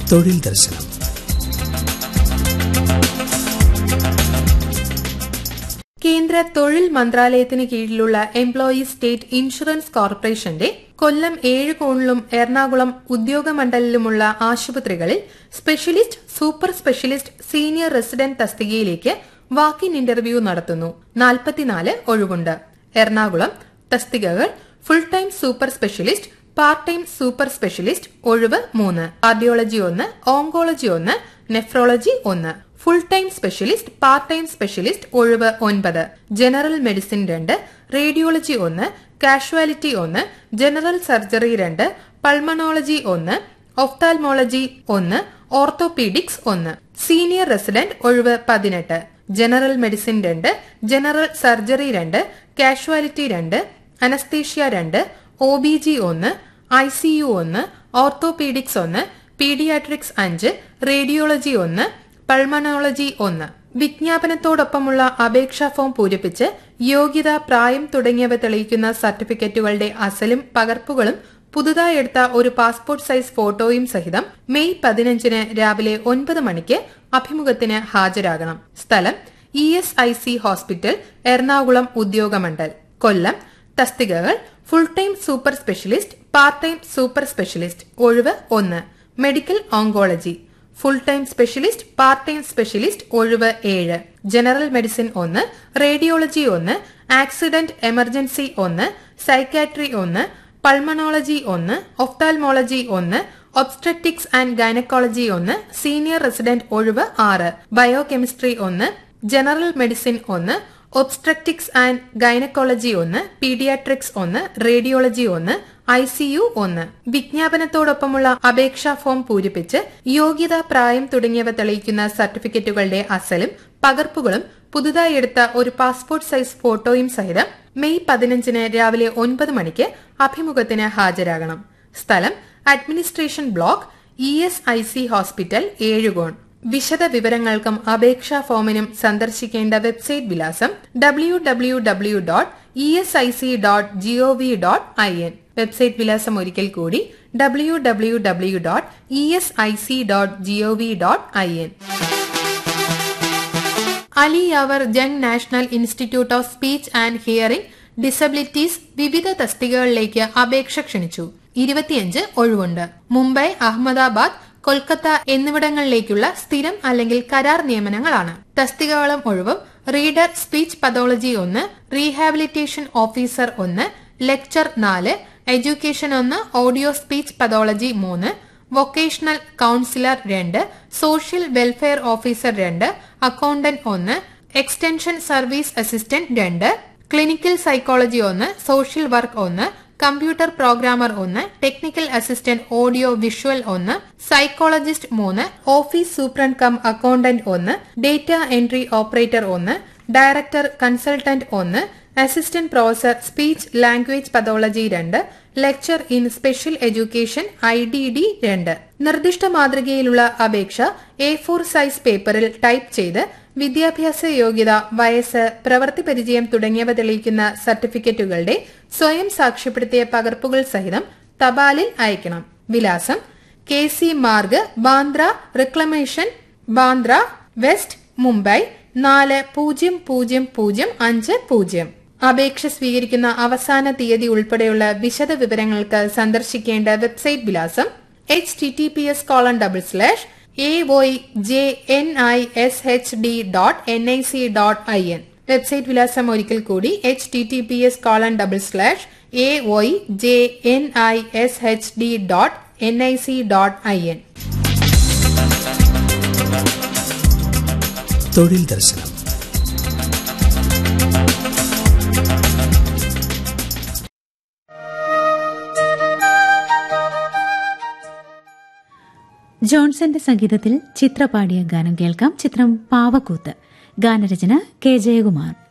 തൊഴിൽ ദർശനം കേന്ദ്ര തൊഴിൽ മന്ത്രാലയത്തിന് കീഴിലുള്ള എംപ്ലോയീസ് സ്റ്റേറ്റ് ഇൻഷുറൻസ് കോർപ്പറേഷന്റെ കൊല്ലം ഏഴ് കോണിലും എറണാകുളം ഉദ്യോഗമണ്ഡലിലുമുള്ള ആശുപത്രികളിൽ specialist super specialist senior resident തസ്തികയിലേക്ക് വാക്കിൻ ഇന്റർവ്യൂ നടത്തുന്നു നാൽപ്പത്തിനാല് ഒഴിവുണ്ട് എറണാകുളം തസ്തികകൾ full time super specialist part time super specialist ഒഴിവ് മൂന്ന് കാർഡിയോളജി ഒന്ന് ഓങ്കോളജി ഒന്ന് നെഫ്രോളജി ഒന്ന് full time specialist part time specialist ഒഴിവ് ഒൻപത് ജനറൽ മെഡിസിൻ രണ്ട് റേഡിയോളജി ഒന്ന് കാഷ്വാലിറ്റി ഒന്ന് ജനറൽ സർജറി രണ്ട് പൾമണോളജി ഒന്ന് ഒഫ്താൽമോളജി ഒന്ന് ഓർത്തോപീഡിക്സ് ഒന്ന് സീനിയർ റെസിഡന്റ് ഒഴിവ് പതിനെട്ട് ജനറൽ മെഡിസിൻ രണ്ട് ജനറൽ സർജറി രണ്ട് കാഷ്വാലിറ്റി രണ്ട് അനസ്തേഷ്യ രണ്ട് ഒ ബി ജി ഒന്ന് ഐ സി യു ഒന്ന് ഓർത്തോപീഡിക്സ് ഒന്ന് പീഡിയാട്രിക്സ് അഞ്ച് റേഡിയോളജി ഒന്ന് പൾമണോളജി ഒന്ന് വിജ്ഞാപനത്തോടൊപ്പമുള്ള അപേക്ഷാ ഫോം പൂരിപ്പിച്ച് യോഗ്യത പ്രായം തുടങ്ങിയവ തെളിയിക്കുന്ന സർട്ടിഫിക്കറ്റുകളുടെ അസലും പകർപ്പുകളും പുതുതായി എടുത്ത ഒരു പാസ്പോർട്ട് സൈസ് ഫോട്ടോയും സഹിതം മെയ് പതിനഞ്ചിന് രാവിലെ ഒൻപത് മണിക്ക് അഭിമുഖത്തിന് ഹാജരാകണം സ്ഥലം E S I C hospital Ernakulam Udyogamandal Kollam തസ്തികകൾ full time super specialist part time super specialist ഒഴിവ് ഒന്ന് medical oncology full time specialist part time specialist ഒഴിവ് ഏഴ് ജനറൽ മെഡിസിൻ ഒന്ന് റേഡിയോളജി ഒന്ന് ആക്സിഡന്റ് എമർജൻസി ഒന്ന് സൈക്കാട്രി ഒന്ന് പൾമണോളജി ഒന്ന് ഒഫ്താൽമോളജി ഒന്ന് ഒബ്സ്ട്രറ്റിക്സ് ആൻഡ് ഗൈനക്കോളജി ഒന്ന് സീനിയർ റെസിഡന്റ് ഒഴിവ് ആറ് ബയോകെമിസ്ട്രി ഒന്ന് ജനറൽ മെഡിസിൻ ഒന്ന് ഒബ്സ്ട്രക്റ്റിക്സ് ആൻഡ് ഗൈനക്കോളജി ഒന്ന് പീഡിയാട്രിക്സ് ഒന്ന് റേഡിയോളജി ഒന്ന് ഐ സി യു ഒന്ന് വിജ്ഞാപനത്തോടൊപ്പമുള്ള അപേക്ഷാ ഫോം പൂരിപ്പിച്ച് യോഗ്യത പ്രായം തുടങ്ങിയവ തെളിയിക്കുന്ന സർട്ടിഫിക്കറ്റുകളുടെ അസലും പകർപ്പുകളും പുതുതായി എടുത്ത ഒരു പാസ്പോർട്ട് സൈസ് ഫോട്ടോയും സഹിതം മെയ് പതിനഞ്ചിന് രാവിലെ ഒൻപത് മണിക്ക് അഭിമുഖത്തിന് ഹാജരാകണം സ്ഥലം administration block E S I C hospital Ezhukone വിശദ വിവരങ്ങൾക്കും അപേക്ഷാ ഫോമിനും സന്ദർശിക്കേണ്ട വെബ്സൈറ്റ് വിലാസം W W W dot E S I C dot G O V dot I N website വിലാസം ഒരിക്കൽ കൂടി W W W dot E S I C dot G O V dot I N അലിയാവർ Jung national institute of speech and hearing disabilities വിവിധ തസ്തികകളിലേക്ക് അപേക്ഷ ക്ഷണിച്ചു ഇരുപത്തിയഞ്ച് ഒഴിവുണ്ട് മുംബൈ അഹമ്മദാബാദ് കൊൽക്കത്ത എന്നിവിടങ്ങളിലേക്കുള്ള സ്ഥിരം അല്ലെങ്കിൽ കരാർ നിയമനങ്ങളാണ് തസ്തികകളും ഒഴിവും റീഡർ സ്പീച്ച് പതോളജി ഒന്ന് റീഹാബിലിറ്റേഷൻ ഓഫീസർ ഒന്ന് ലെക്ചർ നാല് എഡ്യൂക്കേഷൻ ഒന്ന് ഓഡിയോ സ്പീച്ച് പതോളജി മൂന്ന് വൊക്കേഷണൽ കൌൺസിലർ രണ്ട് സോഷ്യൽ വെൽഫെയർ ഓഫീസർ രണ്ട് അക്കൌണ്ടന്റ് ഒന്ന് എക്സ്റ്റൻഷൻ സർവീസ് അസിസ്റ്റന്റ് രണ്ട് ക്ലിനിക്കൽ സൈക്കോളജി ഒന്ന് സോഷ്യൽ വർക്ക് ഒന്ന് കമ്പ്യൂട്ടർ പ്രോഗ്രാമർ ഒന്ന് ടെക്നിക്കൽ അസിസ്റ്റന്റ് ഓഡിയോ വിഷ്വൽ ഒന്ന് സൈക്കോളജിസ്റ്റ് മൂന്ന് ഓഫീസ് സൂപ്രണ്ട് കം അക്കൌണ്ടന്റ് ഒന്ന് ഡേറ്റ എൻട്രി ഓപ്പറേറ്റർ ഒന്ന് ഡയറക്ടർ കൺസൾട്ടന്റ് ഒന്ന് assistant professor speech language pathology രണ്ട് lecture in special education I D D രണ്ട് നിർദ്ദിഷ്ട മാതൃകയിലുള്ള അപേക്ഷ എ ഫോർ സൈസ് പേപ്പറിൽ ടൈപ്പ് ചെയ്ത് വിദ്യാഭ്യാസ യോഗ്യത വയസ്സ് പ്രവൃത്തി പരിചയം തുടങ്ങിയവ തെളിയിക്കുന്ന സർട്ടിഫിക്കറ്റുകളുടെ സ്വയം സാക്ഷ്യപ്പെടുത്തിയ പകർപ്പുകൾ സഹിതം തപാലിൽ അയക്കണം വിലാസം K C Marg Bandra reclamation Bandra west Mumbai നാല് പൂജ്യം പൂജ്യം പൂജ്യം അഞ്ച് പൂജ്യം അപേക്ഷ സ്വീകരിക്കുന്ന അവസാന തീയതി ഉൾപ്പെടെയുള്ള വിശദ വിവരങ്ങൾക്ക് സന്ദർശിക്കേണ്ട വെബ്സൈറ്റ് വിലാസം H T T P S colon double slash A Y J N I S H D dot N I C dot I N website വിലാസം ഒരിക്കൽ കൂടി H T T P S colon double slash A Y J N I S H D dot N I C dot I N തൊഴിൽ ദർശനം ജോൺസന്റെ സംഗീതത്തിൽ ചിത്ര പാടിയ ഗാനം കേൾക്കാം ചിത്രം പാവക്കൂത്ത് ഗാനരചന കെ ജയകുമാർ